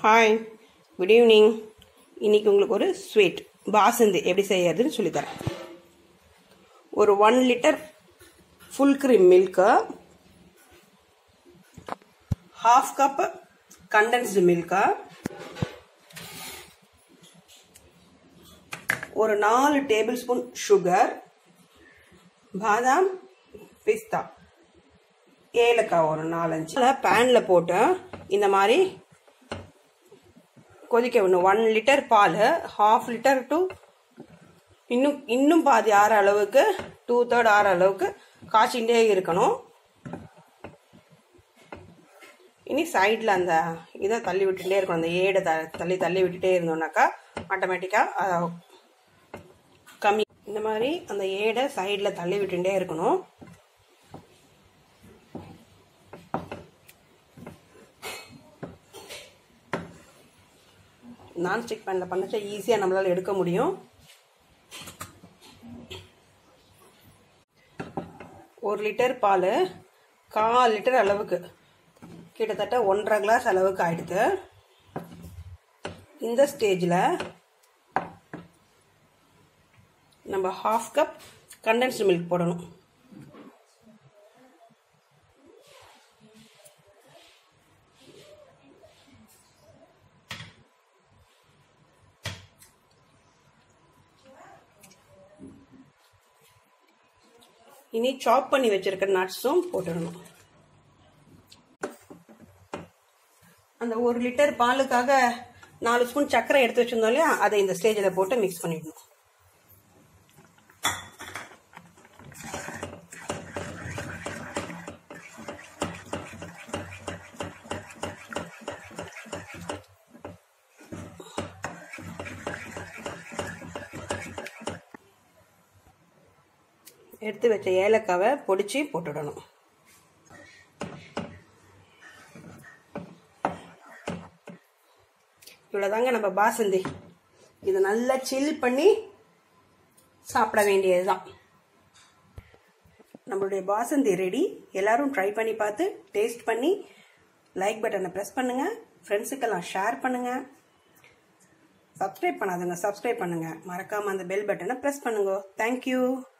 hi good evening இன்னைக்கு உங்களுக்கு ஒரு ஸ்வீட் பாசந்தி எப்படி செய்யறதுன்னு சொல்லித்தரேன் ஒரு one litre full cream milk half cup condensed milk ஒரு நாலு டேபிள் ஸ்பூன் சுகர் பாதாம் பிஸ்தா ஏலக்காய் ஒரு நாலஞ்சு பேனில் போட்டு இந்த மாதிரி கொதிக்க விடணும் ஒன் லிட்டர் பால் ஹாஃப் லிட்டர் டு இன்னும் இன்னும் பாதி ஆற அளவுக்கு டூ தேர்ட் ஆற அளவுக்கு காய்ச்சிகிட்டே இருக்கணும் இனி சைடில் அந்த இதை தள்ளி விட்டுட்டே இருக்கணும் அந்த ஏடை த தள்ளி தள்ளி விட்டுட்டே இருந்தோம்னாக்கா ஆட்டோமேட்டிக்காக கம்மி இந்த மாதிரி அந்த ஏடை சைடில் தள்ளி விட்டுட்டே இருக்கணும் நான்ஸ்டிக் பேனில் பண்ணச்சா ஈஸியாக நம்மளால் எடுக்க முடியும் ஒரு லிட்டர் பால் கால் லிட்டர் அளவுக்கு கிட்டத்தட்ட ஒன்றரை கிளாஸ் அளவுக்கு ஆயிடுது இந்த ஸ்டேஜில் நம்ம ஹாஃப் கப் கண்டென்ஸ்டு மில்க் போடணும் இனி சாப் பண்ணி வச்சிருக்க நட்ஸும் போட்டுடணும் அந்த ஒரு லிட்டர் பாலுக்காக நாலு ஸ்பூன் சர்க்கரை எடுத்து வச்சிருந்தோம் இல்லையா அதை இந்த ஸ்டேஜில் போட்டு மிக்ஸ் பண்ணிடணும் எடுத்து வச்ச ஏலக்காவை பொடிச்சு போட்டுடணும் இவ்வளோதாங்க நம்ம பாசந்தி இதை நல்லா சில் பண்ணி சாப்பிட வேண்டியதுதான் நம்மளுடைய பாசந்தி ரெடி எல்லாரும் ட்ரை பண்ணி பார்த்து டேஸ்ட் பண்ணி லைக் பட்டனை ப்ரெஸ் பண்ணுங்க ஃப்ரெண்ட்ஸுக்கெல்லாம் ஷேர் பண்ணுங்க சப்ஸ்கிரைப் பண்ணாதுங்க சப்ஸ்கிரைப் பண்ணுங்க மறக்காம அந்த பெல் பட்டனை ப்ரெஸ் பண்ணுங்க தேங்க்யூ